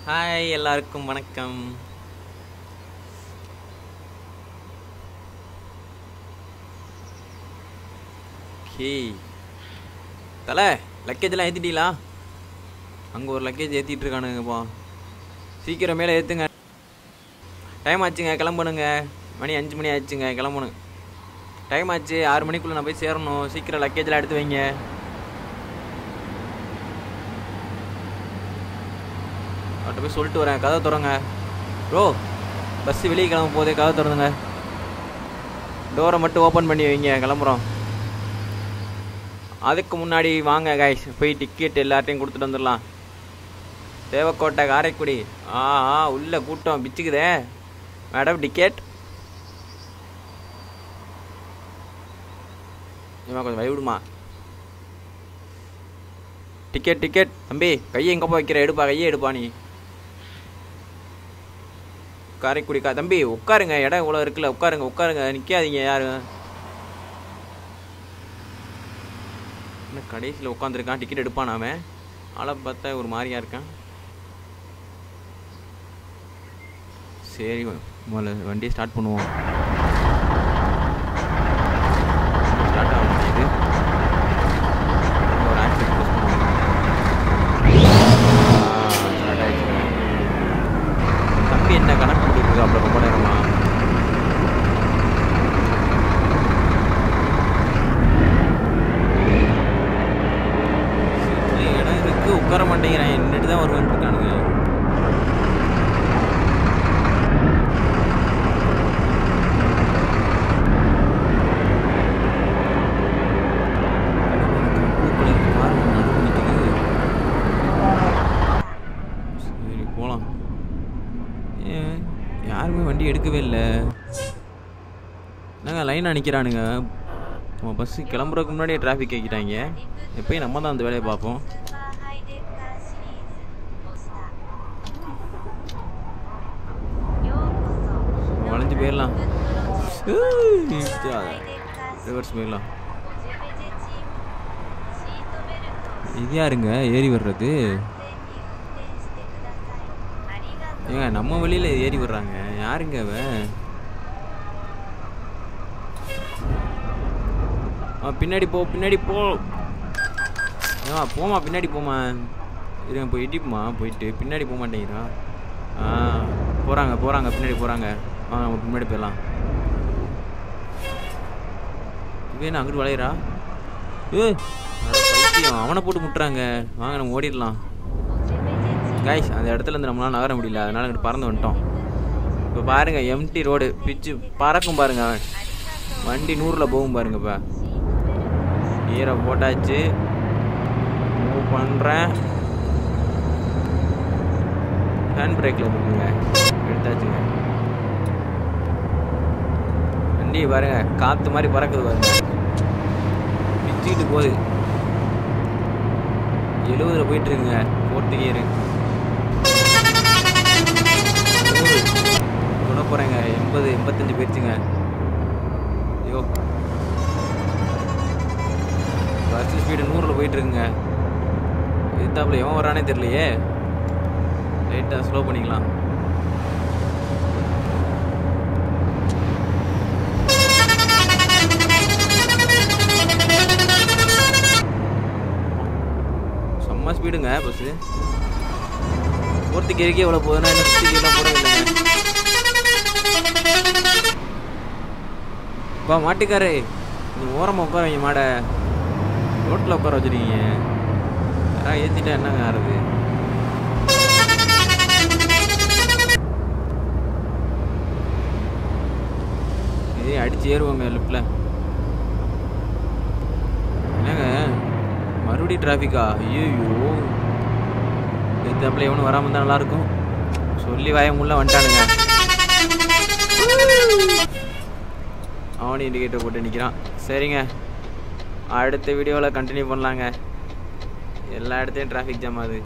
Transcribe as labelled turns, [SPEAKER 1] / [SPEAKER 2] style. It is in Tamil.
[SPEAKER 1] ஹாய் எல்லாருக்கும் வணக்கம் ஓகே தலை லக்கேஜெல்லாம் ஏற்றிட்டீங்களா அங்கே ஒரு லக்கேஜ் ஏற்றிட்டு இருக்கானுங்கப்பா சீக்கிரம் மேலே ஏற்றுங்க டைம் ஆச்சுங்க கிளம்பணுங்க மணி அஞ்சு மணி ஆச்சுங்க கிளம்பணும் டைம் ஆச்சு ஆறு மணிக்குள்ளே நான் போய் சேரணும் சீக்கிரம் லக்கேஜெலாம் எடுத்து வைங்க அவர்கிட்ட போய் சொல்லிட்டு வரேன் கதை திறங்க ப்ரோ பஸ்ஸு வெளியே கிளம்ப போதே கதை திறந்துங்க டோரை மட்டும் ஓப்பன் பண்ணி வைங்க கிளம்புறோம் அதுக்கு முன்னாடி வாங்க கைஸ் போய் டிக்கெட் எல்லார்ட்டையும் கொடுத்துட்டு வந்துடலாம் தேவக்கோட்டை காரைக்குடி ஆ ஆ உள்ள கூட்டம் பிச்சுக்குதே மேடம் டிக்கெட் இவன் கொஞ்சம் வழிவிடுமா டிக்கெட் டிக்கெட் தம்பி கையை எங்கப்பா வைக்கிற எடுப்பா கையே எடுப்பா நீ காரைக்குடி கா தம்பி உட்காருங்க இடம் இவ்வளோ இருக்குல்ல உட்காருங்க உட்காருங்க நிற்காதீங்க யாரும் என்ன கடைசியில் உட்காந்துருக்கான் டிக்கெட் எடுப்பான் அவன் ஆளை பார்த்தா ஒரு மாதிரியா இருக்கான் சரி முதல்ல வண்டியை ஸ்டார்ட் பண்ணுவோம் ஸ்டார்ட் ஆக மாட்டேங்குது ஒரு ஆக்சிடென்ட் ப்ரெஸ் பண்ணுவோம் ஸ்டார்ட் ஆயிடுச்சு தம்பி என்ன கணக்கு போட்டுருக்கு அப்புறம் ரொம்ப நேரமா சீட்ல இடம் இருக்கு உட்கார மாட்டேங்கிறேன் என்னட்டு தான் வருவேன் இருக்கானுங்க சரி போகலாம் ஏன் யாருமே வண்டி எடுக்கவே இல்லை என்னங்க லைனாக நிற்கிறானுங்க நம்ம பஸ்ஸு கிளம்புறதுக்கு முன்னாடியே டிராஃபிக் ஆக்கிட்டாங்க எப்பயும் நம்ம தான் அந்த வேலையை பார்ப்போம் வளைஞ்சு போயிடலாம் ரிவர்ஸ் போயிடலாம் இது யாருங்க ஏறி வர்றது ஏங்க நம்ம வழியில ஏறி வர்றாங்க யாருங்க அவன் ஆ, பின்னாடி போ பின்னாடி போ ஏமா போமா பின்னாடி போமா இருங்க போய் இடிப்புமா போயிட்டு பின்னாடி போக மாட்டேங்கிறான் ஆ போகிறாங்க போகிறாங்க பின்னாடி போகிறாங்க வாங்க நம்ம பின்னாடி போயிடலாம் இவன் அங்கிட்டு வளையிறா ஏ பைத்தியம் அவனை போட்டு முட்டுறாங்க வாங்க நம்ம ஓடிடலாம் கைஸ் அந்த இடத்துல இருந்து நம்மளால நகர முடியல அதனால இங்கிட்டு பறந்து வந்துட்டோம் இப்போ பாருங்க எம்டி ரோடு பிச்சு பறக்கும் பாருங்க அவன் வண்டி நூறில் போகும் பாருங்க இப்போ ஈரை போட்டாச்சு மூவ் பண்ணுறேன் ஹேண்ட் பிரேக்கில் இருக்குங்க எடுத்தாச்சுங்க வண்டி பாருங்க காற்று மாதிரி பறக்குது பாருங்க பிச்சுக்கிட்டு போகுது எழுபதுல போயிட்டு இருக்குங்க போர்த்து கியரு தொட போகிறேங்க எண்பது எண்பத்தஞ்சு போயிடுச்சுங்க ஐயோ பஸ் ஸ்பீடு நூறில் போயிட்டு இருக்குங்க எத்தாப்புல எவன் வரானே தெரியலையே லைட்டாக ஸ்லோ பண்ணிக்கலாம் செம்ம ஸ்பீடுங்க பஸ்ஸு ஃபோர்த்து கேரிக்கே எவ்வளோ போகுதுன்னா என்ன ஃபிஃப்டி கேலாம் போட இல்லைங்க பா மாட்டுக்காரு நீ ஓரமாக உட்கார வைங்க மாடை ரோட்டில் உட்கார வச்சுருக்கீங்க யாராவது ஏற்றிட்டா என்னங்க ஆறுது இதே அடிச்சு ஏறுவாங்க லிஃப்டில் என்னங்க மறுபடியும் டிராஃபிக்கா ஐயோ எத்தாப்புல எவனும் வராமல் இருந்தால் நல்லாயிருக்கும் சொல்லி வாயமுள்ள வந்துட்டானுங்க அவனும் இண்டிகேட்டர் போட்டு நிற்கிறான் சரிங்க அடுத்த வீடியோவில் கண்டினியூ பண்ணலாங்க எல்லா இடத்தையும் டிராஃபிக் ஜாம் ஆகுது